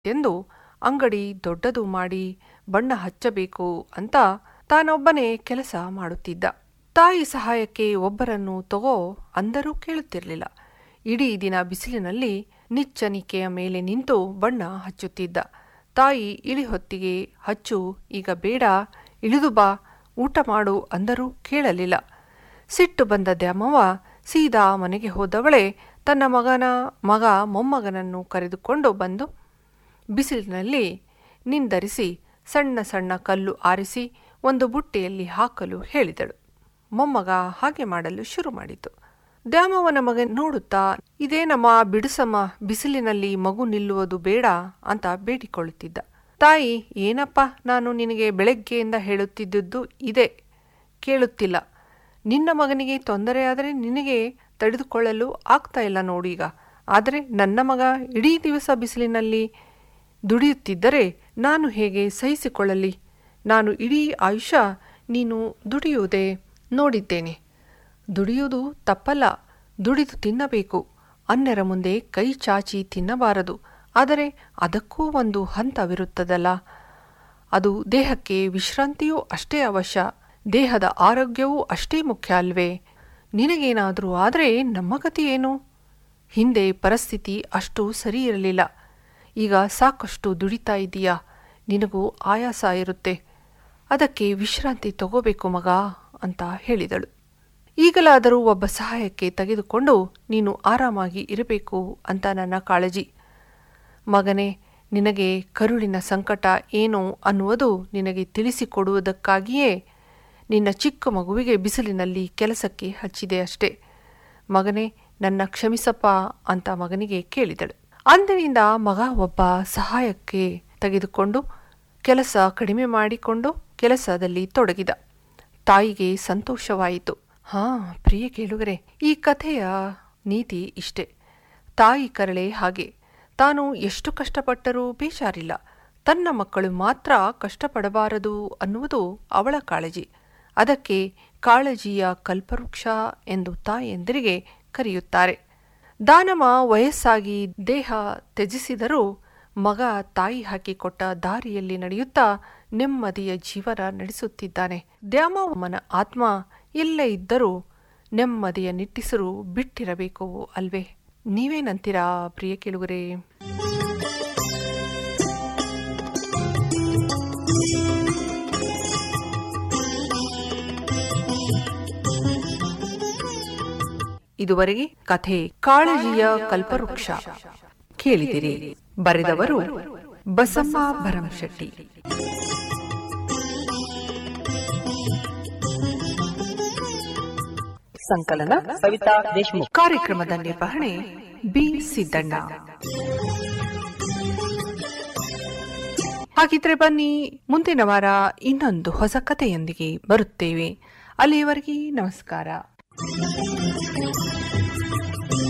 ಎಂದು ಅಂಗಡಿ ದೊಡ್ಡದು ಮಾಡಿ ಬಣ್ಣ ಹಚ್ಚಬೇಕು ಅಂತ ತಾನೊಬ್ಬನೇ ಕೆಲಸ ಮಾಡುತ್ತಿದ್ದ ತಾಯಿ ಸಹಾಯಕ್ಕೆ ಒಬ್ಬರನ್ನು ತಗೋ ಅಂದರೂ ಕೇಳುತ್ತಿರಲಿಲ್ಲ ಇಡೀ ದಿನ ಬಿಸಿಲಿನಲ್ಲಿ ನಿಚ್ಚನಿಕೆಯ ಮೇಲೆ ನಿಂತು ಬಣ್ಣ ಹಚ್ಚುತ್ತಿದ್ದ ತಾಯಿ ಇಳಿ ಹೊತ್ತಿಗೆ ಹಚ್ಚು ಈಗ ಬೇಡ ಇಳಿದು ಬಾ ಊಟ ಮಾಡು ಅಂದರೂ ಕೇಳಲಿಲ್ಲ ಸಿಟ್ಟು ಬಂದ ದ್ಯಾಮವ್ವ ಸೀದಾ ಮನೆಗೆ ಹೋದವಳೆ ತನ್ನ ಮಗನ ಮಗ ಮೊಮ್ಮಗನನ್ನು ಕರೆದುಕೊಂಡು ಬಂದು ಬಿಸಿಲಿನಲ್ಲಿ ನಿಂದರಿಸಿ ಸಣ್ಣ ಸಣ್ಣ ಕಲ್ಲು ಆರಿಸಿ ಒಂದು ಬುಟ್ಟೆಯಲ್ಲಿ ಹಾಕಲು ಹೇಳಿದಳು ಮೊಮ್ಮಗ ಹಾಗೆ ಮಾಡಲು ಶುರು ಮಾಡಿತು ದ್ಯಾಮವ್ವನ ಮಗ ನೋಡುತ್ತಾ ಇದೇನಮ್ಮ ಬಿಡಿಸಮ್ಮ ಬಿಸಿಲಿನಲ್ಲಿ ಮಗು ನಿಲ್ಲುವುದು ಬೇಡ ಅಂತ ಬೇಡಿಕೊಳ್ಳುತ್ತಿದ್ದ ತಾಯಿ ಏನಪ್ಪ ನಾನು ನಿನಗೆ ಬೆಳಗ್ಗೆಯಿಂದ ಹೇಳುತ್ತಿದ್ದುದು ಇದೆ ಕೇಳುತ್ತಿಲ್ಲ ನಿನ್ನ ಮಗನಿಗೆ ತೊಂದರೆಯಾದರೆ ನಿನಗೆ ತಡೆದುಕೊಳ್ಳಲು ಆಗ್ತಾ ಇಲ್ಲ ನೋಡೀಗ ಆದರೆ ನನ್ನ ಮಗ ಇಡೀ ದಿವಸ ಬಿಸಿಲಿನಲ್ಲಿ ದುಡಿಯುತ್ತಿದ್ದರೆ ನಾನು ಹೇಗೆ ಸಹಿಸಿಕೊಳ್ಳಲಿ ನಾನು ಇಡೀ ಆಯುಷ್ಯ ನೀನು ದುಡಿಯುವುದೇ ನೋಡಿದ್ದೇನೆ ದುಡಿಯುವುದು ತಪ್ಪಲ್ಲ ದುಡಿದು ತಿನ್ನಬೇಕು ಅನ್ಯರ ಮುಂದೆ ಕೈ ಚಾಚಿ ತಿನ್ನಬಾರದು ಆದರೆ ಅದಕ್ಕೂ ಒಂದು ಹಂತವಿರುತ್ತದಲ್ಲ ಅದು ದೇಹಕ್ಕೆ ವಿಶ್ರಾಂತಿಯೂ ಅಷ್ಟೇ ಅವಶ್ಯ ದೇಹದ ಆರೋಗ್ಯವೂ ಅಷ್ಟೇ ಮುಖ್ಯ ಅಲ್ವೇ ನಿನಗೇನಾದರೂ ಆದರೆ ನಮ್ಮ ಗತಿ ಏನು ಹಿಂದೆ ಪರಿಸ್ಥಿತಿ ಅಷ್ಟು ಸರಿ ಇರಲಿಲ್ಲ ಈಗ ಸಾಕಷ್ಟು ದುಡಿತಾ ಇದೀಯಾ ನಿನಗೂ ಆಯಾಸ ಇರುತ್ತೆ ಅದಕ್ಕೆ ವಿಶ್ರಾಂತಿ ತಗೋಬೇಕು ಮಗ ಅಂತ ಹೇಳಿದಳು ಈಗಲಾದರೂ ಒಬ್ಬ ಸಹಾಯಕ್ಕೆ ತೆಗೆದುಕೊಂಡು ನೀನು ಆರಾಮಾಗಿ ಇರಬೇಕು ಅಂತ ನನ್ನ ಕಾಳಜಿ ಮಗನೇ ನಿನಗೆ ಕರುಳಿನ ಸಂಕಟ ಏನು ಅನ್ನುವುದು ನಿನಗೆ ತಿಳಿಸಿಕೊಡುವುದಕ್ಕಾಗಿಯೇ ನಿನ್ನ ಚಿಕ್ಕ ಮಗುವಿಗೆ ಬಿಸಿಲಿನಲ್ಲಿ ಕೆಲಸಕ್ಕೆ ಹಚ್ಚಿದೆ ಅಷ್ಟೇ ಮಗನೇ ನನ್ನ ಕ್ಷಮಿಸಪ್ಪ ಅಂತ ಮಗನಿಗೆ ಕೇಳಿದಳು ಅಂದಿನಿಂದ ಮಗ ಒಬ್ಬ ಸಹಾಯಕ್ಕೆ ತೆಗೆದುಕೊಂಡು ಕೆಲಸ ಕಡಿಮೆ ಮಾಡಿಕೊಂಡು ಕೆಲಸದಲ್ಲಿ ತೊಡಗಿದ ತಾಯಿಗೆ ಸಂತೋಷವಾಯಿತು ಹಾ ಪ್ರಿಯ ಕೇಳುಗರೆ ಈ ಕಥೆಯ ನೀತಿ ಇಷ್ಟೆ ತಾಯಿ ಕರಳೆ ಹಾಗೆ ತಾನು ಎಷ್ಟು ಕಷ್ಟಪಟ್ಟರೂ ಬೇಜಾರಿಲ್ಲ ತನ್ನ ಮಕ್ಕಳು ಮಾತ್ರ ಕಷ್ಟಪಡಬಾರದು ಅನ್ನುವುದು ಅವಳ ಕಾಳಜಿ ಅದಕ್ಕೆ ಕಾಳಜಿಯ ಕಲ್ಪವೃಕ್ಷ ಎಂದು ತಾಯಂದಿರಿಗೆ ಕರೆಯುತ್ತಾರೆ ದಾನಮ ವಯಸ್ಸಾಗಿ ದೇಹ ತ್ಯಜಿಸಿದರೂ ಮಗ ತಾಯಿ ಹಾಕಿಕೊಟ್ಟ ದಾರಿಯಲ್ಲಿ ನಡೆಯುತ್ತಾ ನೆಮ್ಮದಿಯ ಜೀವನ ನಡೆಸುತ್ತಿದ್ದಾನೆ ದ್ಯಾಮವ್ವನ ಆತ್ಮ ಎಲ್ಲೇ ಇದ್ದರೂ ನೆಮ್ಮದಿಯ ನಿಟ್ಟಿಸರು ಬಿಟ್ಟಿರಬೇಕು ಅಲ್ವೇ ನೀವೇನಂತೀರಾ ಪ್ರಿಯ ಕೇಳುಗರೆ ಇದುವರೆಗೆ ಕಥೆ ಕಾಳಜಿಯ ಕಲ್ಪವೃಕ್ಷ ಕೇಳಿದಿರಿ ಬರೆದವರು ಬಸಮ್ಮ ಭರಮಶೆಟ್ಟಿ ಸಂಕಲನ ಕವಿತಾ ದೇಶಮುಖ್ ಕಾರ್ಯಕ್ರಮದ ನಿರ್ವಹಣೆ ಬಿ ಸಿದ್ದಣ್ಣ ಹಾಗಿದ್ರೆ ಬನ್ನಿ ಮುಂದಿನ ವಾರ ಇನ್ನೊಂದು ಹೊಸ ಕಥೆಯೊಂದಿಗೆ ಬರುತ್ತೇವೆ ಅಲ್ಲಿಯವರೆಗೆ ನಮಸ್ಕಾರ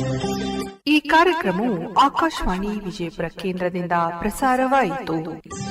ಈ ಕಾರ್ಯಕ್ರಮವು ಆಕಾಶವಾಣಿ ವಿಜಯಪುರ ಕೇಂದ್ರದಿಂದ ಪ್ರಸಾರವಾಯಿತು